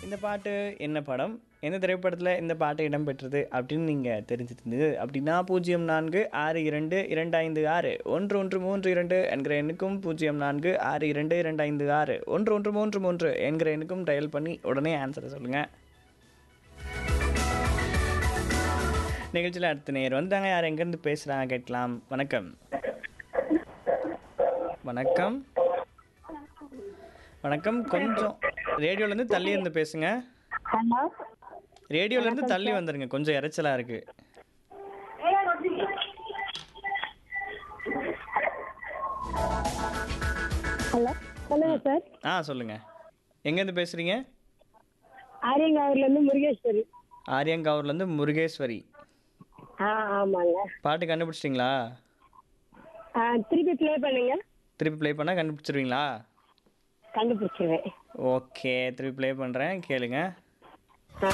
இந்த பாட்டு என்ன படம் எந்த திரைப்படத்தில் இந்த பாட்டு இடம்பெற்றது அப்படின்னு நீங்கள் தெரிஞ்சிருந்தது அப்படின்னா பூஜ்ஜியம் நான்கு ஆறு இரண்டு இரண்டு ஐந்து ஆறு ஒன்று ஒன்று மூன்று இரண்டு என்கிற எண்ணுக்கும் பூஜ்ஜியம் நான்கு ஆறு இரண்டு இரண்டு ஐந்து ஆறு ஒன்று ஒன்று மூன்று மூன்று என்கிற எண்ணுக்கும் டயல் பண்ணி உடனே ஆன்சரை சொல்லுங்கள் நிகழ்ச்சியில் அடுத்த நேர் வந்தாங்க யார் எங்கேருந்து பேசுகிறாங்க கேட்கலாம் வணக்கம் வணக்கம் வணக்கம் கொஞ்சம் ரேடியோலேருந்து தள்ளி இருந்து பேசுங்க ஹலோ ரேடியோலேருந்து தள்ளி வந்துருங்க கொஞ்சம் இறைச்சலாக இருக்குது ஹலோ சொல்லுங்க சார் ஆ சொல்லுங்கள் எங்கேருந்து பேசுகிறீங்க ஆரியங்காவூர்லேருந்து முருகேஸ்வரி ஆரியங்காவூர்லேருந்து முருகேஸ்வரி ஆ ஆமாங்க பாட்டு கண்டுபிடிச்சிட்டிங்களா ஆ திருப்பி ப்ளே பண்ணுங்க திருப்பி ப்ளே பண்ணால் கண்டுபிடிச்சிருவீங்களா கண்டுபிடிச்சிருவேன் ஓகே திருப்பி ப்ளே பண்ணுறேன் கேளுங்க